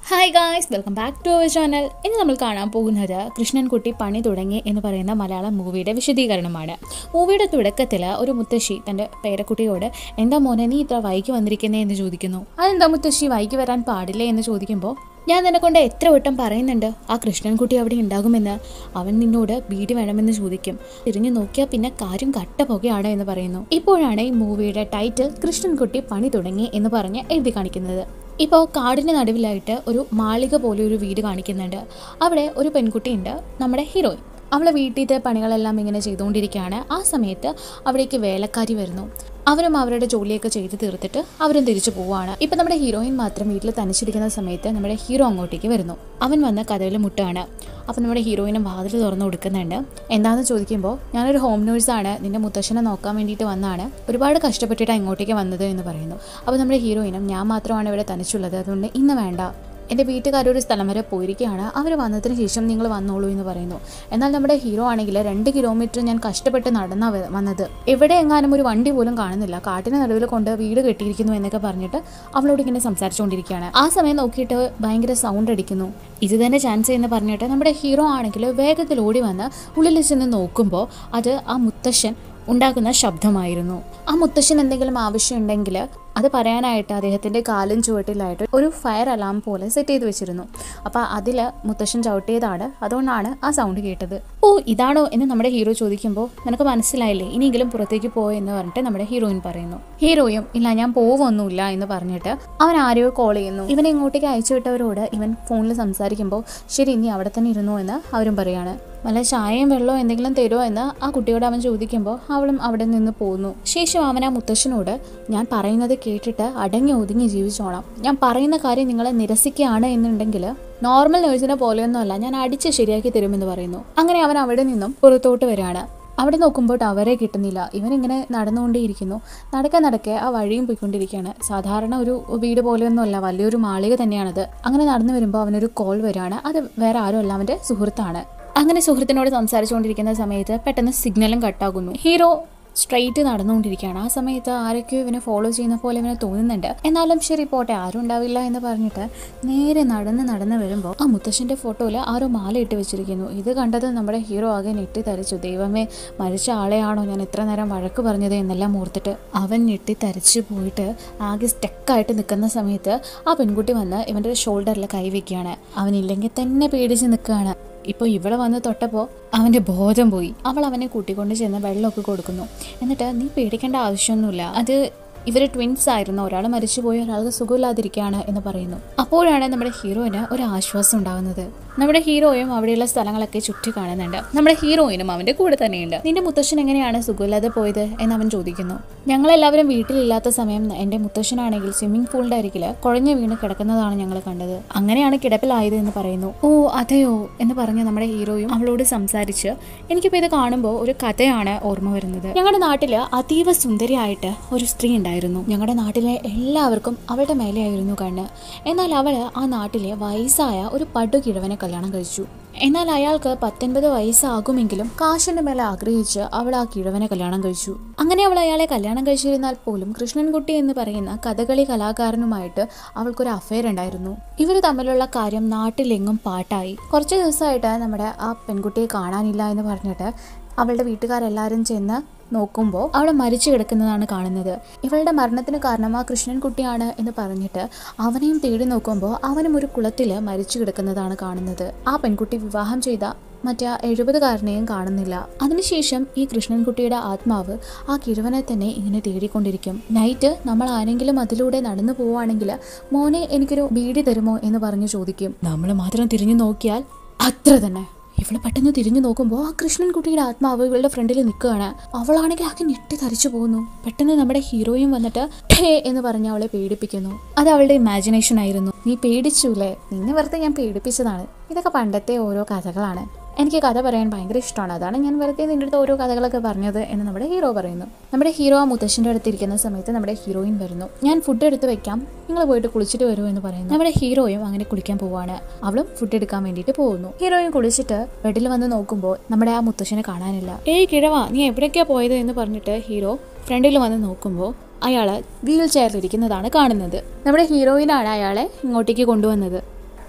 hi guys welcome back to our channel ഇന്ന് നമ്മൾ കാണാൻ പോകുന്നത് കൃഷ്ണൻകുട്ടി പണി തുടങ്ങി എന്ന് പറയുന്ന മലയാളം മൂവിയുടെ വിശദീകരണമാണ് മൂവിയുടെ തുടക്കത്തിൽ ഒരു മുത്തശ്ശി തൻ്റെ പേരക്കുട്ടിയോട് എന്താ മോനെ നീ ഇത്ര വൈകി വന്നിരിക്കുന്നേ എന്ന് ചോദിക്കുന്നു അതെന്താ മുത്തശ്ശി വൈകി വരാൻ പാടില്ലേ എന്ന് ചോദിക്കുമ്പോൾ ഞാൻ നിന്നെ കൊണ്ട് എത്ര വട്ടം പറയുന്നുണ്ട് ആ കൃഷ്ണൻകുട്ടി അവിടെ ഉണ്ടാകുമെന്ന് അവൻ നിന്നോട് വീട് വേണമെന്ന് ചോദിക്കും തിരിഞ്ഞു നോക്കിയാൽ പിന്നെ കാര്യം കട്ട പുകയാണ് എന്ന് പറയുന്നു ഇപ്പോഴാണ് ഈ മൂവിയുടെ ടൈറ്റിൽ കൃഷ്ണൻകുട്ടി പണി തുടങ്ങി എന്ന് പറഞ്ഞ് എഴുതി കാണിക്കുന്നത് ഇപ്പോൾ കാടിൻ്റെ നടുവിലായിട്ട് ഒരു മാളിക പോലെ ഒരു വീട് കാണിക്കുന്നുണ്ട് അവിടെ ഒരു പെൺകുട്ടിയുണ്ട് നമ്മുടെ ഹീറോയിൻ അവളെ വീട്ടിലത്തെ പണികളെല്ലാം ഇങ്ങനെ ചെയ്തുകൊണ്ടിരിക്കുകയാണ് ആ സമയത്ത് അവിടേക്ക് വേലക്കാരി വരുന്നു അവരും അവരുടെ ജോലിയൊക്കെ ചെയ്ത് തീർത്തിട്ട് അവരും തിരിച്ചു പോവുകയാണ് ഇപ്പം നമ്മുടെ ഹീറോയിൻ മാത്രം വീട്ടിൽ തനിച്ചിരിക്കുന്ന സമയത്ത് നമ്മുടെ ഹീറോ അങ്ങോട്ടേക്ക് വരുന്നു അവൻ വന്ന് കഥയിൽ മുട്ടാണ് അപ്പം നമ്മുടെ ഹീറോയിനും വാതിൽ തുറന്നു കൊടുക്കുന്നുണ്ട് എന്താണെന്ന് ചോദിക്കുമ്പോൾ ഞാനൊരു ഹോം നേഴ്സാണ് നിന്റെ മുത്തശ്ശനെ നോക്കാൻ വേണ്ടിയിട്ട് വന്നാണ് ഒരുപാട് കഷ്ടപ്പെട്ടിട്ടാണ് ഇങ്ങോട്ടേക്ക് വന്നത് എന്ന് പറയുന്നു അപ്പോൾ നമ്മുടെ ഹീറോയിനും ഞാൻ മാത്രമാണ് ഇവിടെ തനിച്ചുള്ളത് അതുകൊണ്ട് ഇന്ന് വേണ്ട എൻ്റെ വീട്ടുകാരൊരു സ്ഥലം വരെ പോയിരിക്കുകയാണ് അവർ വന്നതിന് ശേഷം നിങ്ങൾ വന്നോളൂ എന്ന് പറയുന്നു എന്നാൽ നമ്മുടെ ഹീറോ ആണെങ്കിൽ രണ്ട് കിലോമീറ്റർ ഞാൻ കഷ്ടപ്പെട്ട് നടന്നാ വ- വന്നത് എവിടെ എങ്ങാനും ഒരു വണ്ടി പോലും കാണുന്നില്ല കാട്ടിന് നടുവിൽ കൊണ്ട് വീട് കെട്ടിയിരിക്കുന്നു എന്നൊക്കെ പറഞ്ഞിട്ട് അവളോട് ഇങ്ങനെ സംസാരിച്ചുകൊണ്ടിരിക്കുകയാണ് ആ സമയം നോക്കിയിട്ട് ഭയങ്കര സൗണ്ട് അടിക്കുന്നു ഇത് തന്നെ ചാൻസ് എന്ന് പറഞ്ഞിട്ട് നമ്മുടെ ഹീറോ ആണെങ്കിൽ വേഗത്തിൽ ഓടി വന്ന് ഉള്ളിൽ ചെന്ന് നോക്കുമ്പോൾ അത് ആ മുത്തശ്ശൻ ഉണ്ടാക്കുന്ന ശബ്ദമായിരുന്നു ആ മുത്തശ്ശൻ എന്തെങ്കിലും ആവശ്യമുണ്ടെങ്കിൽ അത് പറയാനായിട്ട് അദ്ദേഹത്തിൻ്റെ കാലും ചുവട്ടിലായിട്ട് ഒരു ഫയർ അലാം പോലെ സെറ്റ് ചെയ്ത് വെച്ചിരുന്നു അപ്പോൾ അതിൽ മുത്തശ്ശൻ ചവിട്ടിയതാണ് അതുകൊണ്ടാണ് ആ സൗണ്ട് കേട്ടത് ഓ ഇതാണോ എന്ന് നമ്മുടെ ഹീറോ ചോദിക്കുമ്പോൾ നിനക്ക് മനസ്സിലായില്ലേ ഇനിയെങ്കിലും പുറത്തേക്ക് പോ എന്ന് പറഞ്ഞിട്ട് നമ്മുടെ ഹീറോയിൻ പറയുന്നു ഹീറോയും ഇല്ല ഞാൻ പോവൊന്നുമില്ല എന്ന് പറഞ്ഞിട്ട് അവൻ ആരെയോ കോൾ ചെയ്യുന്നു ഇവനെ ഇങ്ങോട്ടേക്ക് അയച്ചു വിട്ടവരോട് ഇവൻ ഫോണിൽ സംസാരിക്കുമ്പോൾ ശരി ഇനി അവിടെ തന്നെ ഇരുന്നു എന്ന് അവരും പറയാണ് വല്ല ചായയും വെള്ളമോ എന്തെങ്കിലും തരുമോ എന്ന് ആ കുട്ടിയോട് അവൻ ചോദിക്കുമ്പോൾ അവളും അവിടെ നിന്ന് പോകുന്നു ശേഷം അവൻ ആ മുത്തശ്ശനോട് ഞാൻ പറയുന്നത് കേട്ടിട്ട് അടങ്ങി ഒതുങ്ങി ജീവിച്ചോണം ഞാൻ പറയുന്ന കാര്യം നിങ്ങളെ നിരസിക്കുകയാണ് എന്നുണ്ടെങ്കിൽ നോർമൽ നേഴ്സിനെ പോലെയൊന്നുമല്ല ഞാൻ അടിച്ച് ശരിയാക്കി തരുമെന്ന് പറയുന്നു അങ്ങനെ അവൻ അവിടെ നിന്നും പുറത്തോട്ട് വരികയാണ് അവിടെ നോക്കുമ്പോൾ ടവറെ കിട്ടുന്നില്ല ഇവൻ ഇങ്ങനെ നടന്നുകൊണ്ടേയിരിക്കുന്നു നടക്കെ നടക്കെ ആ വഴിയും പോയിക്കൊണ്ടിരിക്കുകയാണ് സാധാരണ ഒരു വീട് പോലെയൊന്നുമല്ല വലിയൊരു മാളിക തന്നെയാണത് അങ്ങനെ നടന്നു വരുമ്പോൾ അവനൊരു കോൾ വരികയാണ് അത് വേറെ ആരും അല്ല അവൻ്റെ സുഹൃത്താണ് അങ്ങനെ സുഹൃത്തിനോട് സംസാരിച്ചുകൊണ്ടിരിക്കുന്ന സമയത്ത് പെട്ടെന്ന് സിഗ്നലും കട്ടാകുന്നു ഹീറോ സ്ട്രെയിറ്റ് നടന്നുകൊണ്ടിരിക്കുകയാണ് ആ സമയത്ത് ആരൊക്കെയോ ഇവനെ ഫോളോ ചെയ്യുന്ന പോലെ ഇവനെ തോന്നുന്നുണ്ട് എന്നാലും ശരി പോട്ടെ ആരും ഉണ്ടാവില്ല എന്ന് പറഞ്ഞിട്ട് നേരെ നടന്ന് നടന്ന് വരുമ്പോൾ ആ മുത്തശ്ശൻ്റെ ഫോട്ടോയിൽ ആരോ മാല ഇട്ട് വെച്ചിരിക്കുന്നു ഇത് കണ്ടത് നമ്മുടെ ഹീറോ ആകെ ഞെട്ടി തരിച്ചു ദൈവമേ മരിച്ച ആളെയാണോ ഞാൻ ഇത്ര നേരം വഴക്ക് പറഞ്ഞത് എന്നെല്ലാം ഓർത്തിട്ട് അവൻ ഞെട്ടി തരിച്ചു പോയിട്ട് ആകെ സ്റ്റക്കായിട്ട് നിൽക്കുന്ന സമയത്ത് ആ പെൺകുട്ടി വന്ന് ഇവൻ്റെ ഷോൾഡറിൽ കൈവയ്ക്കുകയാണ് അവനില്ലെങ്കിൽ തന്നെ പേടിച്ച് നിൽക്കുകയാണ് ഇപ്പോൾ ഇവിടെ വന്ന് തൊട്ടപ്പോൾ അവൻ്റെ ബോധം പോയി അവൾ അവനെ കൂട്ടിക്കൊണ്ട് ചെന്ന് വെള്ളമൊക്കെ കൊടുക്കുന്നു എന്നിട്ട് നീ പേടിക്കേണ്ട ആവശ്യമൊന്നുമില്ല അത് ഇവർ ട്വിൻസ് ആയിരുന്നു ഒരാൾ മരിച്ചുപോയി ഒരാൾക്ക് സുഖമില്ലാതിരിക്കുകയാണ് എന്ന് പറയുന്നു അപ്പോഴാണ് നമ്മുടെ ഹീറോയിന് ഒരു ആശ്വാസം ഉണ്ടാകുന്നത് നമ്മുടെ ഹീറോയും അവിടെയുള്ള സ്ഥലങ്ങളൊക്കെ ചുറ്റി കാണുന്നുണ്ട് നമ്മുടെ ഹീറോയിനും അവൻ്റെ കൂടെ തന്നെയുണ്ട് നിന്റെ മുത്തശ്ശൻ എങ്ങനെയാണ് സുഖമില്ലാതെ പോയത് എന്ന് അവൻ ചോദിക്കുന്നു ഞങ്ങളെല്ലാവരും വീട്ടിലില്ലാത്ത സമയം എൻ്റെ മുത്തശ്ശനാണെങ്കിൽ സ്വിമ്മിംഗ് പൂളിൻ്റെ അരികിൽ കുഴഞ്ഞു വീണ് കിടക്കുന്നതാണ് ഞങ്ങൾ കണ്ടത് അങ്ങനെയാണ് കിടപ്പിലായത് എന്ന് പറയുന്നു ഓ അതെയോ എന്ന് പറഞ്ഞ് നമ്മുടെ ഹീറോയും അവളോട് സംസാരിച്ച് എനിക്കിപ്പോൾ ഇത് കാണുമ്പോൾ ഒരു കഥയാണ് ഓർമ്മ വരുന്നത് ഞങ്ങളുടെ നാട്ടിൽ അതീവ സുന്ദരിയായിട്ട് ഒരു സ്ത്രീ ഉണ്ടായിരുന്നു ഞങ്ങളുടെ നാട്ടിലെ എല്ലാവർക്കും അവളുടെ മേലെയായിരുന്നു കണ്ണ് എന്നാൽ അവൾ ആ നാട്ടിലെ വയസ്സായ ഒരു പടുകിഴവനെ കല്യാണം കഴിച്ചു എന്നാൽ അയാൾക്ക് പത്തൊൻപത് വയസ്സാകുമെങ്കിലും കാശിന്റെ മേലെ ആഗ്രഹിച്ച് അവൾ ആ കിഴവനെ കല്യാണം കഴിച്ചു അങ്ങനെ അവൾ അയാളെ കല്യാണം കഴിച്ചിരുന്നാൽ പോലും കൃഷ്ണൻകുട്ടി എന്ന് പറയുന്ന കഥകളി കലാകാരനുമായിട്ട് അവൾക്കൊരു അഫയർ ഉണ്ടായിരുന്നു ഇവർ തമ്മിലുള്ള കാര്യം നാട്ടിലെങ്ങും പാട്ടായി കുറച്ച് ദിവസമായിട്ട് നമ്മുടെ ആ പെൺകുട്ടിയെ കാണാനില്ല എന്ന് പറഞ്ഞിട്ട് അവളുടെ വീട്ടുകാരെല്ലാവരും ചെന്ന് നോക്കുമ്പോൾ അവൾ മരിച്ചു കിടക്കുന്നതാണ് കാണുന്നത് ഇവളുടെ മരണത്തിന് കാരണം ആ കൃഷ്ണൻകുട്ടിയാണ് എന്ന് പറഞ്ഞിട്ട് അവനെയും തേടി നോക്കുമ്പോൾ അവനും ഒരു കുളത്തിൽ മരിച്ചു കിടക്കുന്നതാണ് കാണുന്നത് ആ പെൺകുട്ടി വിവാഹം ചെയ്ത മറ്റേ ആ എഴുപതുകാരനെയും കാണുന്നില്ല അതിനുശേഷം ഈ കൃഷ്ണൻകുട്ടിയുടെ ആത്മാവ് ആ കിഴവനെ തന്നെ ഇങ്ങനെ തേടിക്കൊണ്ടിരിക്കും നൈറ്റ് നമ്മൾ ആരെങ്കിലും അതിലൂടെ നടന്നു പോവുകയാണെങ്കിൽ മോനെ എനിക്കൊരു ബീഡി തരുമോ എന്ന് പറഞ്ഞു ചോദിക്കും നമ്മൾ മാത്രം തിരിഞ്ഞു നോക്കിയാൽ അത്ര തന്നെ ഇവള് പെട്ടെന്ന് തിരിഞ്ഞു നോക്കുമ്പോൾ ആ കൃഷ്ണൻകുട്ടിയുടെ ആത്മാവ് ഇവളുടെ ഫ്രണ്ടിൽ നിൽക്കുകയാണ് അവളാണെങ്കിൽ ആകെ ഞെട്ടി തരിച്ചു പോകുന്നു പെട്ടെന്ന് നമ്മുടെ ഹീറോയും വന്നിട്ട് ഠേ എന്ന് പറഞ്ഞ് അവളെ പേടിപ്പിക്കുന്നു അത് അവളുടെ ഇമാജിനേഷൻ ആയിരുന്നു നീ പേടിച്ചൂലേ നിന്നെ വെറുതെ ഞാൻ പേടിപ്പിച്ചതാണ് ഇതൊക്കെ പണ്ടത്തെ ഓരോ കഥകളാണ് എനിക്ക് കഥ പറയാൻ ഭയങ്കര ഇഷ്ടമാണ് അതാണ് ഞാൻ വെറുതെ നിൻ്റെ അടുത്ത് ഓരോ കഥകളൊക്കെ പറഞ്ഞത് എന്ന് നമ്മുടെ ഹീറോ പറയുന്നു നമ്മുടെ ഹീറോ ആ മുത്തശ്ശൻ്റെ അടുത്ത് ഇരിക്കുന്ന സമയത്ത് നമ്മുടെ ഹീറോയിൻ വരുന്നു ഞാൻ ഫുഡ് എടുത്ത് വെക്കാം നിങ്ങൾ പോയിട്ട് കുളിച്ചിട്ട് വരുമോ എന്ന് പറയുന്നു നമ്മുടെ ഹീറോയും അങ്ങനെ കുളിക്കാൻ പോവാണ് അവളും ഫുഡ് എടുക്കാൻ വേണ്ടിയിട്ട് പോകുന്നു ഹീറോയും കുളിച്ചിട്ട് ബെഡിൽ വന്ന് നോക്കുമ്പോൾ നമ്മുടെ ആ മുത്തശ്ശനെ കാണാനില്ല ഏയ് കിഴവാ നീ എവിടേക്കാ പോയത് എന്ന് പറഞ്ഞിട്ട് ഹീറോ ഫ്രണ്ടിൽ വന്ന് നോക്കുമ്പോൾ അയാൾ വീൽ ചെയറിലിരിക്കുന്നതാണ് കാണുന്നത് നമ്മുടെ ഹീറോയിനാണ് അയാളെ ഇങ്ങോട്ടേക്ക് കൊണ്ടുവന്നത്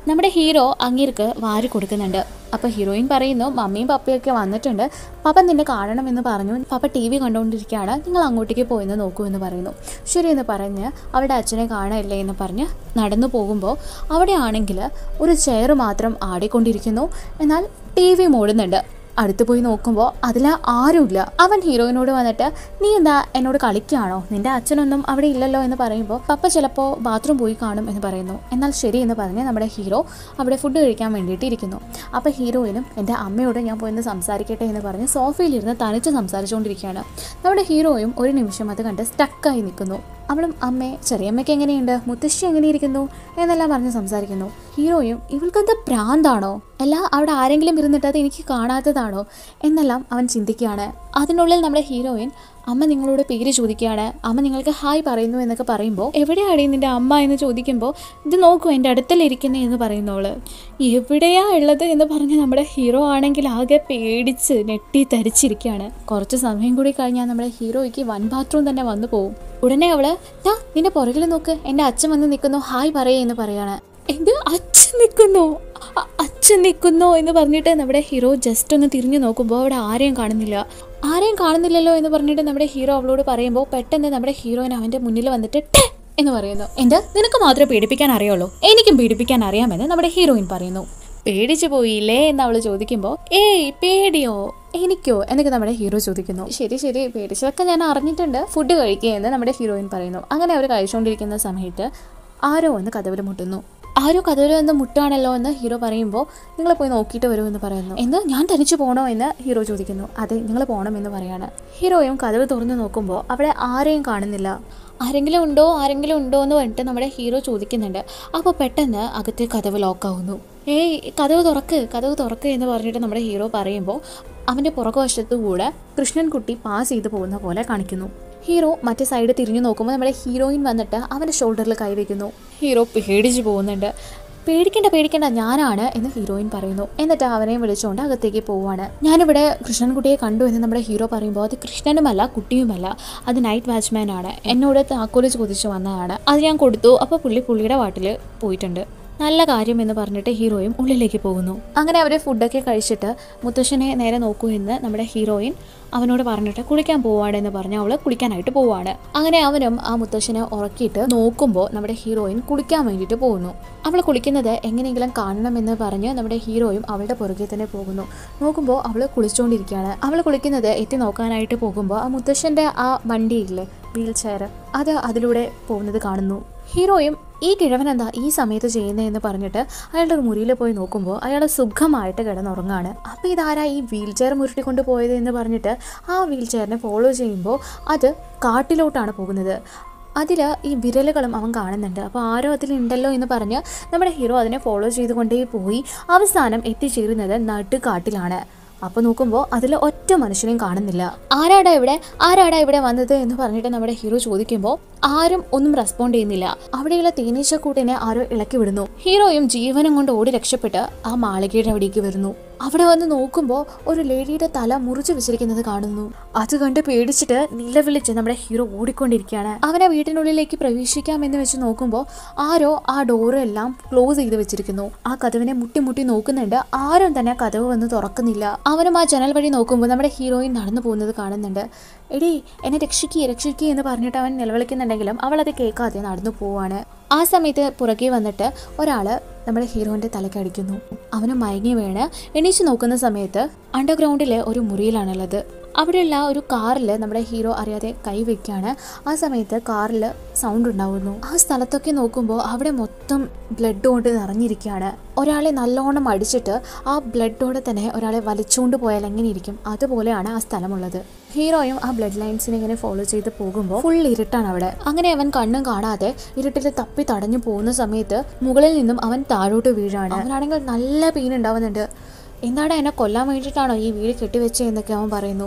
നമ്മുടെ ഹീറോ അങ്ങേർക്ക് വാരി കൊടുക്കുന്നുണ്ട് അപ്പോൾ ഹീറോയിൻ പറയുന്നു മമ്മിയും പപ്പയൊക്കെ വന്നിട്ടുണ്ട് പപ്പ നിന്നെ കാണണമെന്ന് പറഞ്ഞു പപ്പ ടി വി കണ്ടുകൊണ്ടിരിക്കുകയാണ് നിങ്ങൾ അങ്ങോട്ടേക്ക് പോയെന്ന് നോക്കൂ എന്ന് പറയുന്നു ശരി എന്ന് പറഞ്ഞ് അവരുടെ അച്ഛനെ കാണാനില്ലേ എന്ന് പറഞ്ഞ് നടന്നു പോകുമ്പോൾ അവിടെ ആണെങ്കിൽ ഒരു ചെയർ മാത്രം ആടിക്കൊണ്ടിരിക്കുന്നു എന്നാൽ ടി വി മൂടുന്നുണ്ട് അടുത്ത് പോയി നോക്കുമ്പോൾ അതിൽ ആരുമില്ല അവൻ ഹീറോയിനോട് വന്നിട്ട് നീ എന്താ എന്നോട് കളിക്കുകയാണോ നിന്റെ അച്ഛനൊന്നും അവിടെ ഇല്ലല്ലോ എന്ന് പറയുമ്പോൾ പപ്പ ചിലപ്പോൾ ബാത്റൂം പോയി കാണും എന്ന് പറയുന്നു എന്നാൽ ശരി എന്ന് പറഞ്ഞ് നമ്മുടെ ഹീറോ അവിടെ ഫുഡ് കഴിക്കാൻ വേണ്ടിയിട്ട് ഇരിക്കുന്നു അപ്പോൾ ഹീറോയിനും എൻ്റെ അമ്മയോട് ഞാൻ പോയി സംസാരിക്കട്ടെ എന്ന് പറഞ്ഞ് സോഫയിലിരുന്ന് തനിച്ച് സംസാരിച്ചുകൊണ്ടിരിക്കുകയാണ് നമ്മുടെ ഹീറോയും ഒരു നിമിഷം അത് കണ്ട് സ്റ്റക്കായി നിൽക്കുന്നു അവളും അമ്മേ ചെറിയമ്മയ്ക്ക് എങ്ങനെയുണ്ട് മുത്തശ്ശി എങ്ങനെയിരിക്കുന്നു എന്നെല്ലാം പറഞ്ഞ് സംസാരിക്കുന്നു ഹീറോയും ഇവൾക്കെന്താ പ്രാന്താണോ അല്ല അവിടെ ആരെങ്കിലും ഇരുന്നിട്ട് അത് എനിക്ക് കാണാത്തതാണോ എന്നെല്ലാം അവൻ ചിന്തിക്കുകയാണ് അതിനുള്ളിൽ നമ്മുടെ ഹീറോയിൻ അമ്മ നിങ്ങളോട് പേര് ചോദിക്കുകയാണ് അമ്മ നിങ്ങൾക്ക് ഹായ് പറയുന്നു എന്നൊക്കെ പറയുമ്പോൾ എവിടെയാണ് നിന്റെ അമ്മ എന്ന് ചോദിക്കുമ്പോൾ ഇത് നോക്കൂ എൻ്റെ അടുത്തലിരിക്കുന്നേ എന്ന് പറയുന്നവള് എവിടെയാ ഉള്ളത് എന്ന് പറഞ്ഞ് നമ്മുടെ ഹീറോ ആണെങ്കിൽ ആകെ പേടിച്ച് ഞെട്ടി തരിച്ചിരിക്കുകയാണ് കുറച്ച് സമയം കൂടി കഴിഞ്ഞാൽ നമ്മുടെ ഹീറോയ്ക്ക് വൺ ബാത്റൂം തന്നെ വന്നു പോകും ഉടനെ അവള് ദാ നിന്റെ പുറകിൽ നോക്ക് എൻ്റെ അച്ഛൻ വന്ന് നിൽക്കുന്നു ഹായ് പറയേ എന്ന് പറയാണ് എന്ത് അച്ഛൻ നിൽക്കുന്നു അ- അച്ഛൻ നിൽക്കുന്നു എന്ന് പറഞ്ഞിട്ട് നമ്മുടെ ഹീറോ ജസ്റ്റ് ഒന്ന് തിരിഞ്ഞു നോക്കുമ്പോൾ അവിടെ ആരെയും കാണുന്നില്ല ആരെയും കാണുന്നില്ലല്ലോ എന്ന് പറഞ്ഞിട്ട് നമ്മുടെ ഹീറോ അവളോട് പറയുമ്പോൾ പെട്ടെന്ന് നമ്മുടെ ഹീറോയിൻ അവൻ്റെ മുന്നിൽ വന്നിട്ട് ടെ എന്ന് പറയുന്നു എന്ത് നിനക്ക് മാത്രമേ പേടിപ്പിക്കാൻ അറിയുള്ളൂ എനിക്കും പേടിപ്പിക്കാൻ അറിയാമെന്ന് നമ്മുടെ ഹീറോയിൻ പറയുന്നു പേടിച്ചു പോയില്ലേ എന്ന് അവൾ ചോദിക്കുമ്പോൾ ഏയ് പേടിയോ എനിക്കോ എന്നൊക്കെ നമ്മുടെ ഹീറോ ചോദിക്കുന്നു ശരി ശരി പേടിച്ചതൊക്കെ ഞാൻ അറിഞ്ഞിട്ടുണ്ട് ഫുഡ് കഴിക്കുക എന്ന് നമ്മുടെ ഹീറോയിൻ പറയുന്നു അങ്ങനെ അവർ കഴിച്ചുകൊണ്ടിരിക്കുന്ന സമയത്ത് ആരോ ഒന്ന് കഥവിൽ മുട്ടുന്നു ആരോ കഥവിൽ വന്ന് മുട്ടാണല്ലോ എന്ന് ഹീറോ പറയുമ്പോൾ നിങ്ങൾ പോയി നോക്കിയിട്ട് വരൂ എന്ന് പറയുന്നു എന്ന് ഞാൻ തനിച്ചു പോകണോ എന്ന് ഹീറോ ചോദിക്കുന്നു അതെ നിങ്ങൾ പോകണം എന്ന് പറയാണ് ഹീറോയും കഥവ് തുറന്നു നോക്കുമ്പോൾ അവിടെ ആരെയും കാണുന്നില്ല ആരെങ്കിലും ഉണ്ടോ ആരെങ്കിലും ഉണ്ടോ എന്ന് പറഞ്ഞിട്ട് നമ്മുടെ ഹീറോ ചോദിക്കുന്നുണ്ട് അപ്പോൾ പെട്ടെന്ന് അകത്തെ കഥവ് ലോക്കാവുന്നു ഏയ് കഥവ് തുറക്ക് കഥവ് തുറക്ക് എന്ന് പറഞ്ഞിട്ട് നമ്മുടെ ഹീറോ പറയുമ്പോൾ അവൻ്റെ പുറകുവശത്തു കൂടെ കൃഷ്ണൻകുട്ടി പാസ് ചെയ്തു പോകുന്ന പോലെ കാണിക്കുന്നു ഹീറോ മറ്റേ സൈഡ് തിരിഞ്ഞു നോക്കുമ്പോൾ നമ്മുടെ ഹീറോയിൻ വന്നിട്ട് അവൻ്റെ ഷോൾഡറിൽ കൈവയ്ക്കുന്നു ഹീറോ പേടിച്ചു പോകുന്നുണ്ട് പേടിക്കണ്ട പേടിക്കണ്ട ഞാനാണ് എന്ന് ഹീറോയിൻ പറയുന്നു എന്നിട്ട് അവനെ വിളിച്ചുകൊണ്ട് അകത്തേക്ക് പോവാണ് ഞാനിവിടെ കൃഷ്ണൻകുട്ടിയെ കണ്ടു എന്ന് നമ്മുടെ ഹീറോ പറയുമ്പോൾ അത് കൃഷ്ണനുമല്ല കുട്ടിയുമല്ല അത് നൈറ്റ് വാച്ച്മാൻ ആണ് എന്നോട് താക്കോല് ചോദിച്ചു വന്നതാണ് അത് ഞാൻ കൊടുത്തു അപ്പോൾ പുള്ളി പുള്ളിയുടെ വാട്ടിൽ പോയിട്ടുണ്ട് നല്ല കാര്യം എന്ന് പറഞ്ഞിട്ട് ഹീറോയും ഉള്ളിലേക്ക് പോകുന്നു അങ്ങനെ അവർ ഫുഡൊക്കെ കഴിച്ചിട്ട് മുത്തശ്ശനെ നേരെ നോക്കൂ എന്ന് നമ്മുടെ ഹീറോയിൻ അവനോട് പറഞ്ഞിട്ട് കുളിക്കാൻ പോവാണ് എന്ന് പറഞ്ഞ് അവള് കുളിക്കാനായിട്ട് പോവാണ് അങ്ങനെ അവനും ആ മുത്തശ്ശനെ ഉറക്കിയിട്ട് നോക്കുമ്പോൾ നമ്മുടെ ഹീറോയിൻ കുളിക്കാൻ വേണ്ടിയിട്ട് പോകുന്നു അവൾ കുളിക്കുന്നത് എങ്ങനെയെങ്കിലും കാണണമെന്ന് പറഞ്ഞ് നമ്മുടെ ഹീറോയും അവളുടെ പുറകെ തന്നെ പോകുന്നു നോക്കുമ്പോൾ അവൾ കുളിച്ചുകൊണ്ടിരിക്കുകയാണ് അവൾ കുളിക്കുന്നത് എത്തി നോക്കാനായിട്ട് പോകുമ്പോൾ ആ മുത്തശ്ശൻ്റെ ആ വണ്ടിയില്ലേ വീൽ ചെയർ അത് അതിലൂടെ പോകുന്നത് കാണുന്നു ഹീറോയും ഈ കിഴവൻ എന്താ ഈ സമയത്ത് ചെയ്യുന്നതെന്ന് പറഞ്ഞിട്ട് അയാളുടെ ഒരു മുറിയിൽ പോയി നോക്കുമ്പോൾ അയാൾ സുഖമായിട്ട് കിടന്നുറങ്ങാണ് അപ്പോൾ ഇതാരാ ഈ വീൽ ചെയർ മുരുട്ടിക്കൊണ്ട് പോയത് എന്ന് പറഞ്ഞിട്ട് ആ വീൽ ചെയറിനെ ഫോളോ ചെയ്യുമ്പോൾ അത് കാട്ടിലോട്ടാണ് പോകുന്നത് അതിൽ ഈ വിരലുകളും അവൻ കാണുന്നുണ്ട് അപ്പോൾ ആരോ അതിലുണ്ടല്ലോ എന്ന് പറഞ്ഞ് നമ്മുടെ ഹീറോ അതിനെ ഫോളോ ചെയ്തുകൊണ്ടേ പോയി അവസാനം എത്തിച്ചേരുന്നത് നട്ടുകാട്ടിലാണ് അപ്പോൾ നോക്കുമ്പോൾ അതിൽ ഒറ്റ മനുഷ്യനെയും കാണുന്നില്ല ആരാടാ ഇവിടെ ആരാടാ ഇവിടെ വന്നത് എന്ന് പറഞ്ഞിട്ട് നമ്മുടെ ഹീറോ ചോദിക്കുമ്പോൾ ആരും ഒന്നും റെസ്പോണ്ട് ചെയ്യുന്നില്ല അവിടെയുള്ള തേനീച്ചക്കൂട്ടിനെ ആരോ ഇളക്കി വിടുന്നു ഹീറോയും ജീവനം കൊണ്ട് ഓടി രക്ഷപ്പെട്ട് ആ മാളികയുടെ അവിടേക്ക് വരുന്നു അവിടെ വന്ന് നോക്കുമ്പോൾ ഒരു ലേഡിയുടെ തല മുറിച്ചു വെച്ചിരിക്കുന്നത് കാണുന്നു അത് കണ്ട് പേടിച്ചിട്ട് നിലവിളിച്ച് നമ്മുടെ ഹീറോ ഓടിക്കൊണ്ടിരിക്കുകയാണ് അവനെ വീട്ടിനുള്ളിലേക്ക് പ്രവേശിക്കാമെന്ന് വെച്ച് നോക്കുമ്പോൾ ആരോ ആ ഡോറ് എല്ലാം ക്ലോസ് ചെയ്ത് വെച്ചിരിക്കുന്നു ആ കഥവിനെ മുട്ടി മുട്ടി നോക്കുന്നുണ്ട് ആരും തന്നെ കഥവ് വന്ന് തുറക്കുന്നില്ല അവനും ആ ജനൽ വഴി നോക്കുമ്പോൾ നമ്മുടെ ഹീറോയിൻ നടന്നു പോകുന്നത് കാണുന്നുണ്ട് എടീ എന്നെ രക്ഷിക്കുക രക്ഷിക്കുക എന്ന് പറഞ്ഞിട്ട് അവൻ നിലവിളിക്കുന്നുണ്ടെങ്കിലും അവൾ അത് കേൾക്കാതെ നടന്നു പോവാണ് ആ സമയത്ത് പുറകെ വന്നിട്ട് ഒരാൾ നമ്മുടെ ഹീറോയിൻ്റെ തലയ്ക്ക് അടിക്കുന്നു അവന് മയങ്ങി വീണ് എണീച്ച് നോക്കുന്ന സമയത്ത് അണ്ടർഗ്രൗണ്ടിലെ ഒരു മുറിയിലാണുള്ളത് അവിടെയുള്ള ഒരു കാറിൽ നമ്മുടെ ഹീറോ അറിയാതെ കൈവയ്ക്കാണ് ആ സമയത്ത് കാറിൽ സൗണ്ട് ഉണ്ടാവുന്നു ആ സ്ഥലത്തൊക്കെ നോക്കുമ്പോൾ അവിടെ മൊത്തം ബ്ലഡ് കൊണ്ട് നിറഞ്ഞിരിക്കുകയാണ് ഒരാളെ നല്ലോണം അടിച്ചിട്ട് ആ ബ്ലഡോടെ തന്നെ ഒരാളെ വലിച്ചുകൊണ്ട് പോയാൽ എങ്ങനെ ഇരിക്കും അതുപോലെയാണ് ആ സ്ഥലമുള്ളത് ഹീറോയും ആ ബ്ലഡ് ലൈൻസിനെ ഇങ്ങനെ ഫോളോ ചെയ്ത് പോകുമ്പോൾ ഫുൾ ഇരുട്ടാണ് അവിടെ അങ്ങനെ അവൻ കണ്ണും കാണാതെ ഇരുട്ടിൽ തപ്പി തടഞ്ഞു പോകുന്ന സമയത്ത് മുകളിൽ നിന്നും അവൻ താഴോട്ട് വീഴാണ് അവനാണെങ്കിൽ നല്ല പെയിൻ ഉണ്ടാവുന്നുണ്ട് എന്താണ് എന്നെ കൊല്ലാൻ വേണ്ടിയിട്ടാണോ ഈ വീട് കെട്ടിവെച്ചത് എന്നൊക്കെ അവൻ പറയുന്നു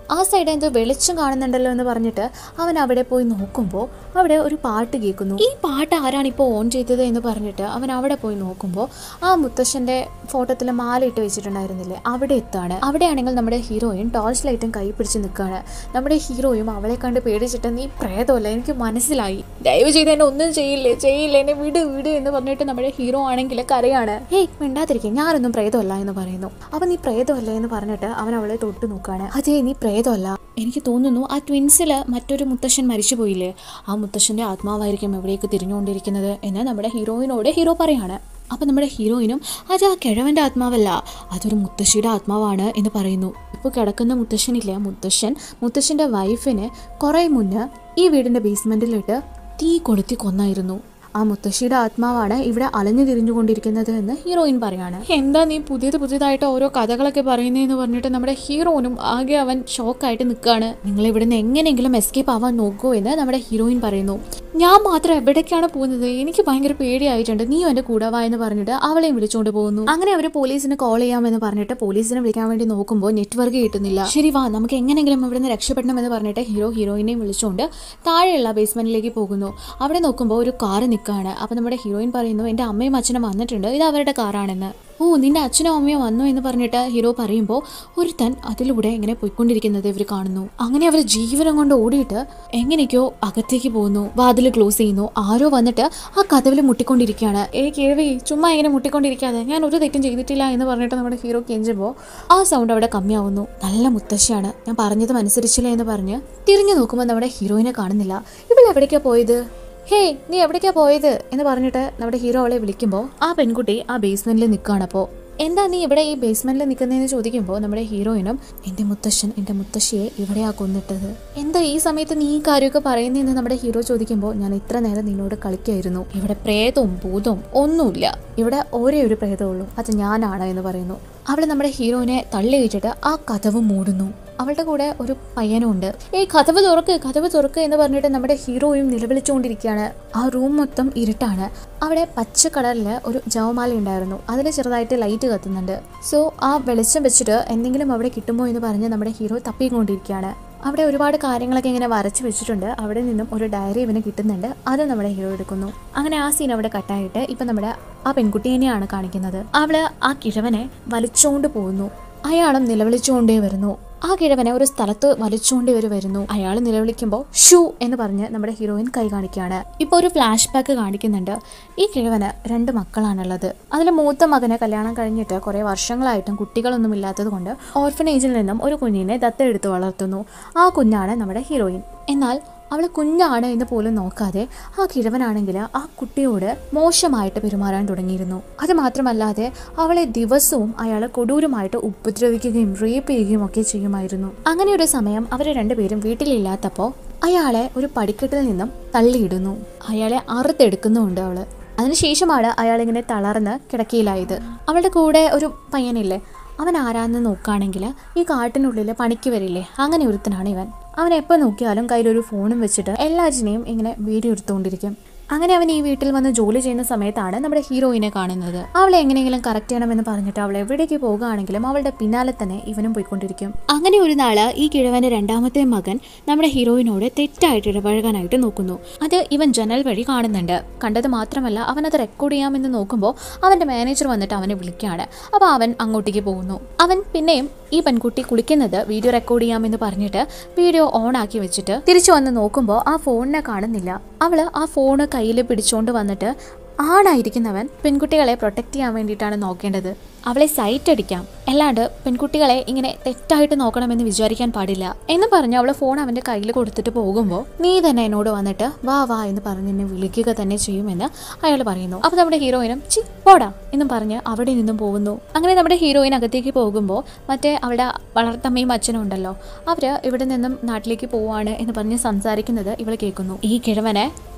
ആ സൈഡ് എന്തോ വെളിച്ചം കാണുന്നുണ്ടല്ലോ എന്ന് പറഞ്ഞിട്ട് അവൻ അവിടെ പോയി നോക്കുമ്പോൾ അവിടെ ഒരു പാട്ട് കേൾക്കുന്നു ഈ പാട്ട് ആരാണ് ഇപ്പോൾ ഓൺ ചെയ്തത് എന്ന് പറഞ്ഞിട്ട് അവൻ അവിടെ പോയി നോക്കുമ്പോൾ ആ മുത്തശ്ശൻ്റെ ഫോട്ടോത്തിൽ മാല ഇട്ട് വെച്ചിട്ടുണ്ടായിരുന്നില്ലേ അവിടെ എത്താണ് അവിടെയാണെങ്കിൽ നമ്മുടെ ഹീറോയിൻ ടോർച്ച് ലൈറ്റും കൈ പിടിച്ച് നിൽക്കുകയാണ് നമ്മുടെ ഹീറോയും അവളെ കണ്ട് പേടിച്ചിട്ട് നീ പ്രേതമല്ല എനിക്ക് മനസ്സിലായി ദയവ് ചെയ്ത് എന്നെ ഒന്നും ചെയ്യില്ലേ ചെയ്യില്ലേ എന്നെ വിട് വിട് എന്ന് പറഞ്ഞിട്ട് നമ്മുടെ ഹീറോ ആണെങ്കിൽ കരയാണ് ഹേയ് മിണ്ടാതിരിക്കും ഞാനൊന്നും പ്രേതമല്ല എന്ന് പറയുന്നു അവൻ നീ പ്രേതമല്ല എന്ന് പറഞ്ഞിട്ട് അവൻ അവളെ തൊട്ട് നോക്കുകയാണ് അതേ നീ പ്രേതമല്ല എനിക്ക് തോന്നുന്നു ആ ട്വിൻസിൽ മറ്റൊരു മുത്തശ്ശൻ മരിച്ചുപോയില്ലേ ആ മുത്തശ്ശൻ്റെ ആത്മാവായിരിക്കും എവിടേക്ക് തിരിഞ്ഞുകൊണ്ടിരിക്കുന്നത് എന്ന് നമ്മുടെ ഹീറോയിനോട് ഹീറോ പറയാണ് അപ്പം നമ്മുടെ ഹീറോയിനും അത് ആ കിഴവൻ്റെ ആത്മാവല്ല അതൊരു മുത്തശ്ശിയുടെ ആത്മാവാണ് എന്ന് പറയുന്നു ഇപ്പോൾ കിടക്കുന്ന മുത്തശ്ശനില്ല മുത്തശ്ശൻ മുത്തശ്ശൻ്റെ വൈഫിന് കുറേ മുന്നേ ഈ വീടിൻ്റെ ബേസ്മെൻറ്റിലിട്ട് തീ കൊളുത്തി കൊന്നായിരുന്നു ആ മുത്തശ്ശിയുടെ ആത്മാവാണ് ഇവിടെ അലഞ്ഞു തിരിഞ്ഞുകൊണ്ടിരിക്കുന്നത് എന്ന് ഹീറോയിൻ പറയാണ് എന്താ നീ പുതിയത് പുതിയതായിട്ട് ഓരോ കഥകളൊക്കെ പറയുന്നതെന്ന് പറഞ്ഞിട്ട് നമ്മുടെ ഹീറോയിനും ആകെ അവൻ ഷോക്കായിട്ട് നിൽക്കുകയാണ് നിങ്ങൾ ഇവിടുന്ന് എങ്ങനെയെങ്കിലും എസ്കേപ്പ് ആവാൻ നോക്കൂ എന്ന് നമ്മുടെ ഹീറോയിൻ പറയുന്നു ഞാൻ മാത്രം എവിടേക്കാണ് പോകുന്നത് എനിക്ക് ഭയങ്കര പേടിയായിട്ടുണ്ട് നീയും എൻ്റെ കൂടെ വാ എന്ന് പറഞ്ഞിട്ട് അവളെയും വിളിച്ചുകൊണ്ട് പോകുന്നു അങ്ങനെ അവർ പോലീസിന് കോൾ ചെയ്യാമെന്ന് പറഞ്ഞിട്ട് പോലീസിനെ വിളിക്കാൻ വേണ്ടി നോക്കുമ്പോൾ നെറ്റ്വർക്ക് കിട്ടുന്നില്ല ശരി വാ നമുക്ക് എങ്ങനെയെങ്കിലും ഇവിടുന്ന് രക്ഷപ്പെടണമെന്ന് പറഞ്ഞിട്ട് ഹീറോ ഹീറോയിനെയും വിളിച്ചുകൊണ്ട് താഴെയുള്ള ബേസ്മെന്റിലേക്ക് പോകുന്നു അവിടെ നോക്കുമ്പോൾ ഒരു കാറ് നിൽക്കുകയാണ് അപ്പോൾ നമ്മുടെ ഹീറോയിൻ പറയുന്നു എൻ്റെ അമ്മയും അച്ഛനും വന്നിട്ടുണ്ട് ഇത് അവരുടെ കാറാണെന്ന് ഓ നിന്റെ അച്ഛനും അമ്മയോ വന്നു എന്ന് പറഞ്ഞിട്ട് ഹീറോ പറയുമ്പോൾ ഒരുത്തൻ അതിലൂടെ ഇങ്ങനെ പോയിക്കൊണ്ടിരിക്കുന്നത് ഇവർ കാണുന്നു അങ്ങനെ അവർ ജീവനം കൊണ്ട് ഓടിയിട്ട് എങ്ങനെയൊക്കെയോ അകത്തേക്ക് പോകുന്നു വാതിൽ ക്ലോസ് ചെയ്യുന്നു ആരോ വന്നിട്ട് ആ കഥവിൽ മുട്ടിക്കൊണ്ടിരിക്കുകയാണ് ഏ കിഴവി ചുമ്മാ ഇങ്ങനെ മുട്ടിക്കൊണ്ടിരിക്കാതെ ഞാൻ ഒരു തെറ്റും ചെയ്തിട്ടില്ല എന്ന് പറഞ്ഞിട്ട് നമ്മുടെ ഹീറോ കെഞ്ചുമ്പോൾ ആ സൗണ്ട് അവിടെ കമ്മിയാവുന്നു നല്ല മുത്തശ്ശിയാണ് ഞാൻ പറഞ്ഞത് മനസ്സിരിച്ചില്ല എന്ന് പറഞ്ഞ് തിരിഞ്ഞു നോക്കുമ്പോൾ നമ്മുടെ ഹീറോയിനെ കാണുന്നില്ല ഇവൾ എവിടേക്കാ പോയത് ഹേയ് നീ എവിടേക്കാ പോയത് എന്ന് പറഞ്ഞിട്ട് നമ്മുടെ ഹീറോ അവളെ വിളിക്കുമ്പോൾ ആ പെൺകുട്ടി ആ ബേസ്മെന്റിൽ നിൽക്കുകയാണ് അപ്പോൾ എന്താ നീ ഇവിടെ ഈ ബേസ്മെന്റിൽ നിൽക്കുന്നതെന്ന് ചോദിക്കുമ്പോൾ നമ്മുടെ ഹീറോയിനും എൻ്റെ മുത്തശ്ശൻ എൻ്റെ മുത്തശ്ശിയെ ഇവിടെയാ കൊന്നിട്ടത് എന്താ ഈ സമയത്ത് നീ ഈ കാര്യമൊക്കെ പറയുന്നതെന്ന് നമ്മുടെ ഹീറോ ചോദിക്കുമ്പോൾ ഞാൻ ഇത്ര നേരം നിന്നോട് കളിക്കായിരുന്നു ഇവിടെ പ്രേതവും ഭൂതവും ഒന്നുമില്ല ഇവിടെ ഒരേ ഒരു പ്രേതമുള്ളൂ അത് ഞാനാണ് എന്ന് പറയുന്നു അവൾ നമ്മുടെ ഹീറോയിനെ തള്ളി വെച്ചിട്ട് ആ കഥവ് മൂടുന്നു അവളുടെ കൂടെ ഒരു പയ്യനും ഉണ്ട് ഏയ് കഥവ് തുറക്ക് കഥവ് തുറക്ക് എന്ന് പറഞ്ഞിട്ട് നമ്മുടെ ഹീറോയും നിലവിളിച്ചുകൊണ്ടിരിക്കുകയാണ് ആ റൂം മൊത്തം ഇരുട്ടാണ് അവിടെ പച്ച കളറിൽ ഒരു ജവമാല ഉണ്ടായിരുന്നു അതിൽ ചെറുതായിട്ട് ലൈറ്റ് കത്തുന്നുണ്ട് സോ ആ വെളിച്ചം വെച്ചിട്ട് എന്തെങ്കിലും അവിടെ കിട്ടുമോ എന്ന് പറഞ്ഞ് നമ്മുടെ ഹീറോ തപ്പിക്കൊണ്ടിരിക്കുകയാണ് അവിടെ ഒരുപാട് കാര്യങ്ങളൊക്കെ ഇങ്ങനെ വരച്ച് വെച്ചിട്ടുണ്ട് അവിടെ നിന്നും ഒരു ഡയറി ഇവന് കിട്ടുന്നുണ്ട് അത് നമ്മുടെ ഹീറോ എടുക്കുന്നു അങ്ങനെ ആ സീൻ അവിടെ കട്ടായിട്ട് ഇപ്പം നമ്മുടെ ആ പെൺകുട്ടീനെയാണ് കാണിക്കുന്നത് അവള് ആ കിഴവനെ വലിച്ചുകൊണ്ട് പോകുന്നു അയാളും നിലവിളിച്ചുകൊണ്ടേ വരുന്നു ആ കിഴവനെ ഒരു സ്ഥലത്ത് വലിച്ചുകൊണ്ട് ഇവർ വരുന്നു അയാൾ നിലവിളിക്കുമ്പോൾ ഷൂ എന്ന് പറഞ്ഞ് നമ്മുടെ ഹീറോയിൻ കൈ കാണിക്കുകയാണ് ഇപ്പോൾ ഒരു ഫ്ലാഷ് ബാക്ക് കാണിക്കുന്നുണ്ട് ഈ കിഴവന് രണ്ട് മക്കളാണുള്ളത് അതിൽ മൂത്ത മകന് കല്യാണം കഴിഞ്ഞിട്ട് കുറേ വർഷങ്ങളായിട്ടും കുട്ടികളൊന്നും ഇല്ലാത്തത് കൊണ്ട് ഓർഫനേജിൽ നിന്നും ഒരു കുഞ്ഞിനെ ദത്തെടുത്ത് വളർത്തുന്നു ആ കുഞ്ഞാണ് നമ്മുടെ ഹീറോയിൻ എന്നാൽ അവൾ കുഞ്ഞാണ് എന്ന് പോലും നോക്കാതെ ആ കിഴവനാണെങ്കിൽ ആ കുട്ടിയോട് മോശമായിട്ട് പെരുമാറാൻ തുടങ്ങിയിരുന്നു അത് മാത്രമല്ലാതെ അവളെ ദിവസവും അയാൾ കൊടൂരമായിട്ട് ഉപദ്രവിക്കുകയും റേപ്പ് ചെയ്യുകയും ഒക്കെ ചെയ്യുമായിരുന്നു അങ്ങനെ ഒരു സമയം അവർ രണ്ടുപേരും വീട്ടിലില്ലാത്തപ്പോൾ അയാളെ ഒരു പടിക്കെട്ടിൽ നിന്നും തള്ളിയിടുന്നു അയാളെ അറുത്തെടുക്കുന്നുമുണ്ട് അവള് അതിനുശേഷമാണ് അയാളിങ്ങനെ തളർന്ന് കിടക്കയിലായത് അവളുടെ കൂടെ ഒരു പയ്യനില്ലേ അവൻ ആരാന്ന് നോക്കുകയാണെങ്കിൽ ഈ കാട്ടിനുള്ളിൽ പണിക്ക് വരില്ലേ അങ്ങനെ ഒരുത്തനാണ് ഇവൻ അവൻ എപ്പോൾ നോക്കിയാലും കയ്യിലൊരു ഫോണും വെച്ചിട്ട് എല്ലാറ്റിനെയും ഇങ്ങനെ വീഡിയോ എടുത്തുകൊണ്ടിരിക്കും അങ്ങനെ അവൻ ഈ വീട്ടിൽ വന്ന് ജോലി ചെയ്യുന്ന സമയത്താണ് നമ്മുടെ ഹീറോയിനെ കാണുന്നത് അവളെ എങ്ങനെയെങ്കിലും കറക്റ്റ് ചെയ്യണമെന്ന് പറഞ്ഞിട്ട് അവൾ എവിടേക്ക് പോകുകയാണെങ്കിലും അവളുടെ പിന്നാലെ തന്നെ ഇവനും പോയിക്കൊണ്ടിരിക്കും അങ്ങനെ ഒരു നാള് ഈ കിഴവന്റെ രണ്ടാമത്തെ മകൻ നമ്മുടെ ഹീറോയിനോട് തെറ്റായിട്ട് ഇടപഴകാനായിട്ട് നോക്കുന്നു അത് ഇവൻ ജനൽ വഴി കാണുന്നുണ്ട് കണ്ടത് മാത്രമല്ല അവൻ അത് റെക്കോർഡ് ചെയ്യാമെന്ന് നോക്കുമ്പോൾ അവന്റെ മാനേജർ വന്നിട്ട് അവനെ വിളിക്കുകയാണ് അപ്പോൾ അവൻ അങ്ങോട്ടേക്ക് പോകുന്നു അവൻ പിന്നെയും ഈ പെൺകുട്ടി കുളിക്കുന്നത് വീഡിയോ റെക്കോർഡ് ചെയ്യാമെന്ന് പറഞ്ഞിട്ട് വീഡിയോ ഓൺ ആക്കി വെച്ചിട്ട് തിരിച്ചു വന്ന് നോക്കുമ്പോൾ ആ ഫോണിനെ കാണുന്നില്ല അവള് ആ ഫോണ് കയ്യിൽ പിടിച്ചുകൊണ്ട് വന്നിട്ട് ആണായിരിക്കുന്നവൻ പെൺകുട്ടികളെ പ്രൊട്ടക്റ്റ് ചെയ്യാൻ വേണ്ടിയിട്ടാണ് നോക്കേണ്ടത് അവളെ സൈറ്റ് അടിക്കാം അല്ലാണ്ട് പെൺകുട്ടികളെ ഇങ്ങനെ തെറ്റായിട്ട് നോക്കണമെന്ന് വിചാരിക്കാൻ പാടില്ല എന്ന് പറഞ്ഞ് അവളെ ഫോൺ അവന്റെ കയ്യിൽ കൊടുത്തിട്ട് പോകുമ്പോൾ നീ തന്നെ എന്നോട് വന്നിട്ട് വാ വാ എന്ന് പറഞ്ഞ് എന്നെ വിളിക്കുക തന്നെ ചെയ്യുമെന്ന് അയാൾ പറയുന്നു അപ്പൊ നമ്മുടെ ഹീറോയിനും ചി പോടാ എന്നും പറഞ്ഞ് അവിടെ നിന്നും പോകുന്നു അങ്ങനെ നമ്മുടെ ഹീറോയിൻ അകത്തേക്ക് പോകുമ്പോൾ മറ്റേ അവളുടെ വളർത്തമ്മയും അച്ഛനും ഉണ്ടല്ലോ അവര് ഇവിടെ നിന്നും നാട്ടിലേക്ക് പോവാണ് എന്ന് പറഞ്ഞ് സംസാരിക്കുന്നത് ഇവൾ കേൾക്കുന്നു ഈ കിഴവനെ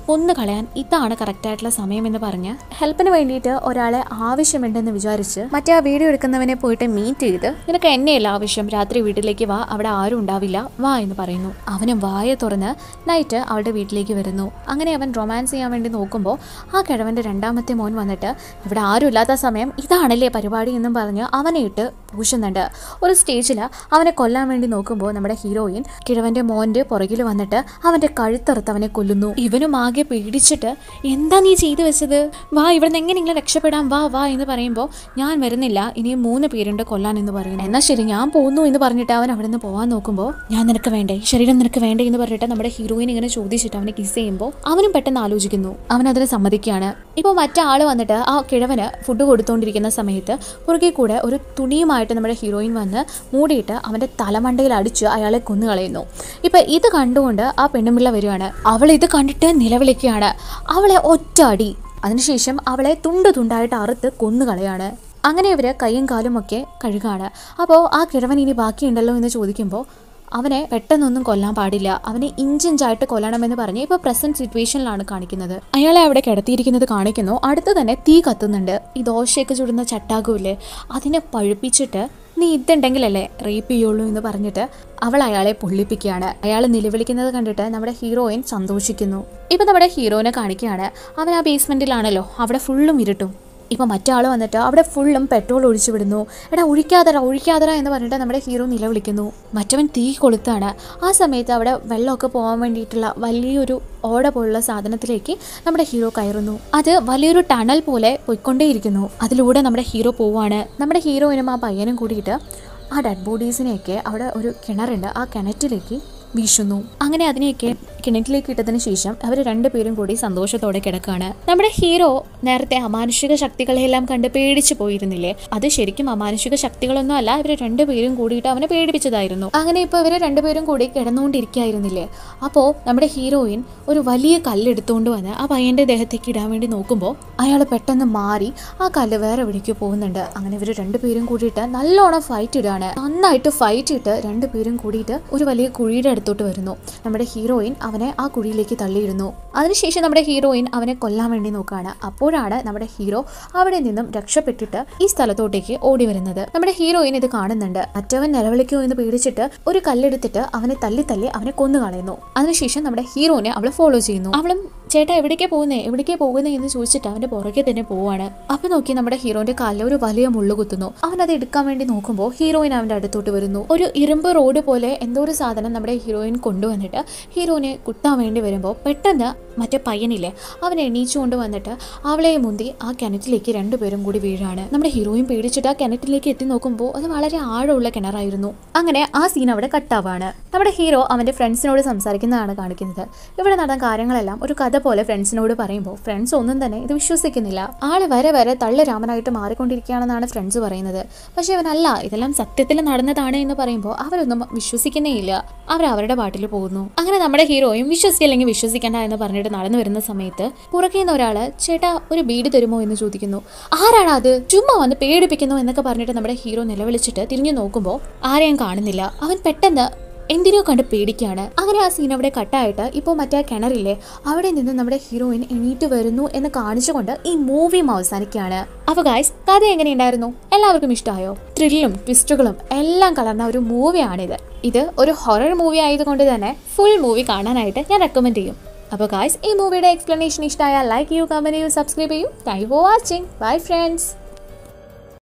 കൊന്നു കളയാൻ ഇതാണ് കറക്റ്റായിട്ടുള്ള സമയം എന്ന് പറഞ്ഞ് ഹെൽപ്പിന് വേണ്ടിയിട്ട് ഒരാളെ ആവശ്യമുണ്ടെന്ന് വിചാരിച്ച് മറ്റേ ആ വീഡിയോ എടുക്കുന്നവനെ പോയിട്ട് മീറ്റ് ചെയ്ത് നിനക്ക് എന്നെയല്ല ആവശ്യം രാത്രി വീട്ടിലേക്ക് വാ അവിടെ ആരും ഉണ്ടാവില്ല വാ എന്ന് പറയുന്നു അവനും വായ തുറന്ന് നൈറ്റ് അവളുടെ വീട്ടിലേക്ക് വരുന്നു അങ്ങനെ അവൻ റൊമാൻസ് ചെയ്യാൻ വേണ്ടി നോക്കുമ്പോൾ ആ കിഴവൻ്റെ രണ്ടാമത്തെ മോൻ വന്നിട്ട് ഇവിടെ ആരും ഇല്ലാത്ത സമയം ഇതാണല്ലേ പരിപാടി എന്നും പറഞ്ഞ് അവനെ ഇട്ട് പൂശുന്നുണ്ട് ഒരു സ്റ്റേജിൽ അവനെ കൊല്ലാൻ വേണ്ടി നോക്കുമ്പോൾ നമ്മുടെ ഹീറോയിൻ കിഴവൻ്റെ മോൻ്റെ പുറകിൽ വന്നിട്ട് അവൻ്റെ കഴുത്തറുത്ത് അവനെ കൊല്ലുന്നു ഇവനും ആകെ പേടിച്ചിട്ട് എന്താ നീ ചെയ്തു വെച്ചത് വാ ഇവിടെ നിന്ന് എങ്ങനെയെങ്കിലും രക്ഷപ്പെടാം വാ വാ എന്ന് പറയുമ്പോൾ ഞാൻ വരുന്നില്ല ഇനിയും മൂന്ന് പേരുണ്ട് കൊല്ലാൻ എന്ന് പറയുന്നു എന്നാൽ ശരി ഞാൻ പോകുന്നു എന്ന് പറഞ്ഞിട്ട് അവൻ അവിടെ നിന്ന് പോകാൻ നോക്കുമ്പോൾ ഞാൻ നിനക്ക് വേണ്ടേ ശരീരം നിനക്ക് വേണ്ടേ എന്ന് പറഞ്ഞിട്ട് നമ്മുടെ ഹീറോയിൻ ഇങ്ങനെ ചോദിച്ചിട്ട് അവനെ കിസ് ചെയ്യുമ്പോൾ അവനും പെട്ടെന്ന് ആലോചിക്കുന്നു അവൻ അതിന് സമ്മതിക്കുകയാണ് ഇപ്പോൾ മറ്റാൾ വന്നിട്ട് ആ കിഴവന് ഫുഡ് കൊടുത്തുകൊണ്ടിരിക്കുന്ന സമയത്ത് പുറകെ കൂടെ ഒരു തുണിയുമായിട്ട് നമ്മുടെ ഹീറോയിൻ വന്ന് മൂടിയിട്ട് അവൻ്റെ തലമണ്ടയിൽ അടിച്ച് അയാളെ കൊന്നുകളയുന്നു ഇപ്പം ഇത് കണ്ടുകൊണ്ട് ആ പെണ്ണുമ്പിള്ള വരികയാണ് അവൾ ഇത് കണ്ടിട്ട് നിലവിളിക്കുകയാണ് അവളെ ഒറ്റ അടി അതിനുശേഷം അവളെ തുണ്ട് തുണ്ടായിട്ട് അറുത്ത് കൊന്നുകളയാണ് അങ്ങനെ ഇവർ കൈയും കാലും ഒക്കെ കഴുകാണ് അപ്പോൾ ആ കിഴവൻ ഇനി ബാക്കിയുണ്ടല്ലോ എന്ന് ചോദിക്കുമ്പോൾ അവനെ പെട്ടെന്നൊന്നും കൊല്ലാൻ പാടില്ല അവനെ ഇഞ്ചിഞ്ചായിട്ട് കൊല്ലണമെന്ന് പറഞ്ഞ് ഇപ്പോൾ പ്രസന്റ് സിറ്റുവേഷനിലാണ് കാണിക്കുന്നത് അയാളെ അവിടെ കിടത്തിയിരിക്കുന്നത് കാണിക്കുന്നു അടുത്ത് തന്നെ തീ കത്തുന്നുണ്ട് ഈ ദോശയൊക്കെ ചുടുന്ന ചട്ടാകുമില്ലേ അതിനെ പഴുപ്പിച്ചിട്ട് നീ ഇതുണ്ടെങ്കിലല്ലേ റേപ്പ് ചെയ്യുള്ളൂ എന്ന് പറഞ്ഞിട്ട് അവൾ അയാളെ പൊള്ളിപ്പിക്കുകയാണ് അയാൾ നിലവിളിക്കുന്നത് കണ്ടിട്ട് നമ്മുടെ ഹീറോയിൻ സന്തോഷിക്കുന്നു ഇപ്പം നമ്മുടെ ഹീറോയിനെ കാണിക്കുകയാണ് അവൻ ആ ബേസ്മെൻറ്റിലാണല്ലോ അവിടെ ഫുള്ളും ഇരുട്ടും ഇപ്പം മറ്റാൾ വന്നിട്ട് അവിടെ ഫുള്ളും പെട്രോൾ ഒഴിച്ചു വിടുന്നു എടാ ഒഴിക്കാതറ ഒഴിക്കാതറ എന്ന് പറഞ്ഞിട്ട് നമ്മുടെ ഹീറോ നിലവിളിക്കുന്നു മറ്റവൻ തീ കൊളുത്താണ് ആ സമയത്ത് അവിടെ വെള്ളമൊക്കെ പോകാൻ വേണ്ടിയിട്ടുള്ള വലിയൊരു ഓട പോലുള്ള സാധനത്തിലേക്ക് നമ്മുടെ ഹീറോ കയറുന്നു അത് വലിയൊരു ടണൽ പോലെ പോയിക്കൊണ്ടേയിരിക്കുന്നു അതിലൂടെ നമ്മുടെ ഹീറോ പോവാണ് നമ്മുടെ ഹീറോയിനും ആ പയ്യനും കൂടിയിട്ട് ആ ഡെഡ് ബോഡീസിനെയൊക്കെ അവിടെ ഒരു കിണറുണ്ട് ആ കിണറ്റിലേക്ക് വീശുന്നു അങ്ങനെ അതിനെയൊക്കെ കിണറ്റിലേക്ക് ഇട്ടതിന് ശേഷം അവർ രണ്ടുപേരും കൂടി സന്തോഷത്തോടെ കിടക്കാണ് നമ്മുടെ ഹീറോ നേരത്തെ അമാനുഷിക ശക്തികളെല്ലാം കണ്ട് പേടിച്ചു പോയിരുന്നില്ലേ അത് ശരിക്കും അമാനുഷിക ശക്തികളൊന്നും അല്ല ഇവർ രണ്ടുപേരും കൂടിയിട്ട് അവനെ പേടിപ്പിച്ചതായിരുന്നു അങ്ങനെ ഇപ്പോൾ ഇവർ രണ്ടുപേരും കൂടി കിടന്നുകൊണ്ടിരിക്കുകയായിരുന്നില്ലേ അപ്പോൾ നമ്മുടെ ഹീറോയിൻ ഒരു വലിയ കല്ലെടുത്തുകൊണ്ട് വന്ന് ആ പയ്യന്റെ ദേഹത്തേക്ക് ഇടാൻ വേണ്ടി നോക്കുമ്പോൾ അയാൾ പെട്ടെന്ന് മാറി ആ കല്ല് വേറെ എവിടേക്ക് പോകുന്നുണ്ട് അങ്ങനെ ഇവർ രണ്ടുപേരും കൂടിയിട്ട് നല്ലോണം ഫൈറ്റ് ഇടാണ് നന്നായിട്ട് ഫൈറ്റ് ഇട്ട് രണ്ടുപേരും കൂടിയിട്ട് ഒരു വലിയ കുഴിയുടെ അടുത്തോട്ട് വരുന്നു നമ്മുടെ ഹീറോയിൻ അവനെ ആ കുഴിയിലേക്ക് തള്ളിയിടുന്നു അതിനുശേഷം നമ്മുടെ ഹീറോയിൻ അവനെ കൊല്ലാൻ വേണ്ടി നോക്കുകയാണ് അപ്പോഴാണ് നമ്മുടെ ഹീറോ അവിടെ നിന്നും രക്ഷപ്പെട്ടിട്ട് ഈ സ്ഥലത്തോട്ടേക്ക് ഓടി വരുന്നത് നമ്മുടെ ഹീറോയിൻ ഇത് കാണുന്നുണ്ട് മറ്റവൻ നിലവിളിക്കോ എന്ന് പേടിച്ചിട്ട് ഒരു കല്ലെടുത്തിട്ട് അവനെ തല്ലി തല്ലി അവനെ കൊന്നു കളയുന്നു അതിനുശേഷം നമ്മുടെ ഹീറോനെ അവൾ ഫോളോ ചെയ്യുന്നു അവളും ചേട്ടാ എവിടേക്കാ പോകുന്നേ എവിടേക്കാ പോകുന്നേ എന്ന് ചോദിച്ചിട്ട് അവന്റെ പുറകെ തന്നെ പോവാണ് അപ്പൊ നോക്കി നമ്മുടെ ഹീറോന്റെ കാലിൽ ഒരു വലിയ മുള്ളു കുത്തുന്നു അവൻ അത് എടുക്കാൻ വേണ്ടി നോക്കുമ്പോൾ ഹീറോയിൻ അവന്റെ അടുത്തോട്ട് വരുന്നു ഒരു ഇരുമ്പ് റോഡ് പോലെ എന്തോ ഒരു സാധനം നമ്മുടെ ഹീറോയിൻ കൊണ്ടുവന്നിട്ട് ഹീറോയിനെ കുത്താൻ വേണ്ടി വരുമ്പോൾ പെട്ടെന്ന് മറ്റേ പയ്യനില്ലേ അവനെ എണീച്ചുകൊണ്ട് വന്നിട്ട് അവളെ മുന്തി ആ കിണറ്റിലേക്ക് രണ്ടുപേരും കൂടി വീഴാണ് നമ്മുടെ ഹീറോയിൻ പേടിച്ചിട്ട് ആ കിണറ്റിലേക്ക് എത്തി നോക്കുമ്പോൾ അത് വളരെ ആഴമുള്ള കിണറായിരുന്നു അങ്ങനെ ആ സീൻ അവിടെ കട്ടാവാണ് നമ്മുടെ ഹീറോ അവന്റെ ഫ്രണ്ട്സിനോട് സംസാരിക്കുന്നതാണ് കാണിക്കുന്നത് ഇവിടെ നടന്ന കാര്യങ്ങളെല്ലാം ഒരു കഥ പോലെ ഫ്രണ്ട്സിനോട് പറയുമ്പോൾ ഫ്രണ്ട്സ് ഒന്നും തന്നെ ഇത് വിശ്വസിക്കുന്നില്ല ആള് വരെ വരെ തള്ള രാമനായിട്ട് മാറിക്കൊണ്ടിരിക്കുകയാണെന്നാണ് ഫ്രണ്ട്സ് പറയുന്നത് പക്ഷെ അവനല്ല ഇതെല്ലാം സത്യത്തിൽ നടന്നതാണ് എന്ന് പറയുമ്പോൾ അവരൊന്നും വിശ്വസിക്കുന്നേ ഇല്ല അവർ അവരുടെ പാട്ടിൽ പോകുന്നു അങ്ങനെ നമ്മുടെ ഹീറോയും വിശ്വസിക്കില്ലെങ്കിൽ വിശ്വസിക്കണ്ട എന്ന് പറഞ്ഞിട്ട് നടന്നു വരുന്ന സമയത്ത് പുറകെ നിന്ന് ഒരാള് ചേട്ടാ ഒരു ബീഡി തരുമോ എന്ന് ചോദിക്കുന്നു ആരാണ് അത് ചുമ്മാ വന്ന് പേടിപ്പിക്കുന്നു എന്നൊക്കെ പറഞ്ഞിട്ട് നമ്മുടെ ഹീറോ നിലവിളിച്ചിട്ട് തിരിഞ്ഞു നോക്കുമ്പോൾ ആരെയും കാണുന്നില്ല അവൻ പെട്ടെന്ന് എന്തിനോ കണ്ട് പേടിക്കുകയാണ് അങ്ങനെ ആ സീൻ അവിടെ കട്ടായിട്ട് ഇപ്പോൾ മറ്റേ കിണറില്ലേ അവിടെ നിന്ന് നമ്മുടെ ഹീറോയിൻ എണീറ്റ് വരുന്നു എന്ന് കാണിച്ചുകൊണ്ട് ഈ മൂവിയും അവസാനിക്കുകയാണ് അപ്പോൾ ഗായ്സ് കഥ എങ്ങനെയുണ്ടായിരുന്നു എല്ലാവർക്കും ഇഷ്ടമായോ ത്രില്ലും ട്വിസ്റ്റുകളും എല്ലാം കലർന്ന ഒരു മൂവിയാണിത് ഇത് ഒരു ഹൊറർ മൂവി ആയതുകൊണ്ട് തന്നെ ഫുൾ മൂവി കാണാനായിട്ട് ഞാൻ റെക്കമെൻഡ് ചെയ്യും അപ്പോൾ ഗായ്സ് ഈ മൂവിയുടെ എക്സ്പ്ലനേഷൻ ഇഷ്ടമായാൽ ലൈക്ക് ചെയ്യൂ കമൻറ്റ് ചെയ്യൂ സബ്സ്ക്രൈബ് ചെയ്യൂ thank you for watching bye friends